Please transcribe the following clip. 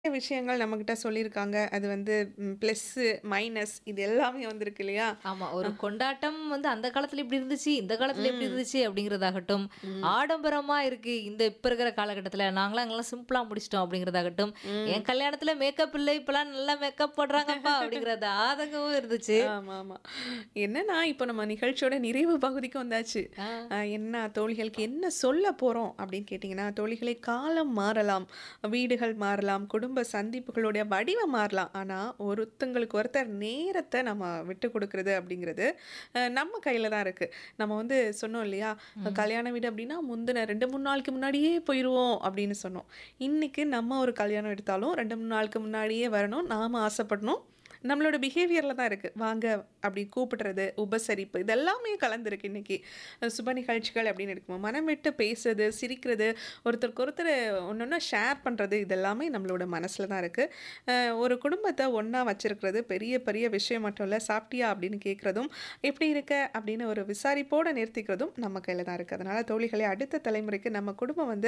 விஷயங்கள் நம்மகிட்ட சொல்லியிருக்காங்க. அது வந்து ம் ப்ளஸ்ஸு, மைனஸ் இது எல்லாமே வந்திருக்கு இல்லையா? ஆமா. ஒரு அ. கொண்டாட்டம் வந்து அந்த காலத்துல இப்படி இருந்துச்சு, இந்த காலத்துல எப்படி ம். இருந்துச்சு அப்படிங்கிறதாகட்டும், ம். ஆடம்பரமா இருக்கு இந்த இப்ப இருக்கிற காலகட்டத்துல. நாங்கலாம் அங்கலாம் சிம்பிளா முடிச்சுட்டோம் அப்படிங்கிறதாகட்டும், ம். என் கல்யாணத்துல மேக்கப் இல்ல, இப்பலாம் நல்லா மேக்கப் போடுறாங்கப்பா அப்படிங்கிறது ஆதங்கமும் இருந்துச்சு. ஆமா, ஆமா. என்னன்னா, இப்போ நம்ம நிகழ்ச்சியோட நிறைவு பகுதிக்கு வந்தாச்சு. ஆ. அ என்ன தோழிகளுக்கு என்ன சொல்ல போறோம் அப்படின்னு கேட்டிங்கன்னா, தோழிகளே காலம் மாறலாம், வீடுகள் மாறலாம், குடும்ப சந்திப்புகளுடைய வடிவம் மாறலாம். ஆனா, ஒருத்தங்களுக்கு ஒருத்தர் நேரத்த நம்ம விட்டு குடுக்குறது அப்படிங்கிறது, அ நம்ம கையில தான் இருக்கு. நம்ம வந்து சொன்னோம் இல்லையா? ம். கல்யாண வீடு அப்படின்னா முந்தின 2, 3 நாளைக்கு முன்னாடியே போயிருவோம் அப்படின்னு சொன்னோம். இன்னைக்கு நம்ம ஒரு கல்யாணம் எடுத்தாலும் 2, 3 நாளுக்கு முன்னாடியே வரணும். நாம ஆசைப்படணும். நம்மளோட பிஹேவியர்ல தான் இருக்கு. வாங்க அப்படி கூப்பிடுறது, உபசரிப்பு இது எல்லாமே கலந்திருக்கு இன்னைக்கு. அ சுப நிகழ்ச்சிகள் அப்படின்னு எடுக்கும்போது, மனம் விட்டு பேசுறது, சிரிக்கிறது, ஒருத்தருக்கு ஒருத்தர் ஒண்ணொண்ணா ஷேர் பண்றது இது எல்லாமே நம்மளோட மனசுல தான் இருக்கு. அ ஒரு குடும்பத்த ஒண்ணா வச்சிருக்கிறது பெரிய பெரிய விஷயம் மட்டும் இல்ல. சாப்பிட்டியா அப்படின்னு கேட்கிறதும், எப்படி இருக்க அப்படின்னு ஒரு விசாரிப்போட நிறுத்திக்கிறதும் நம்ம கையில தான் இருக்கு. அதனால தோழிகளே அடுத்த தலைமுறைக்கு நம்ம குடும்பம் வந்து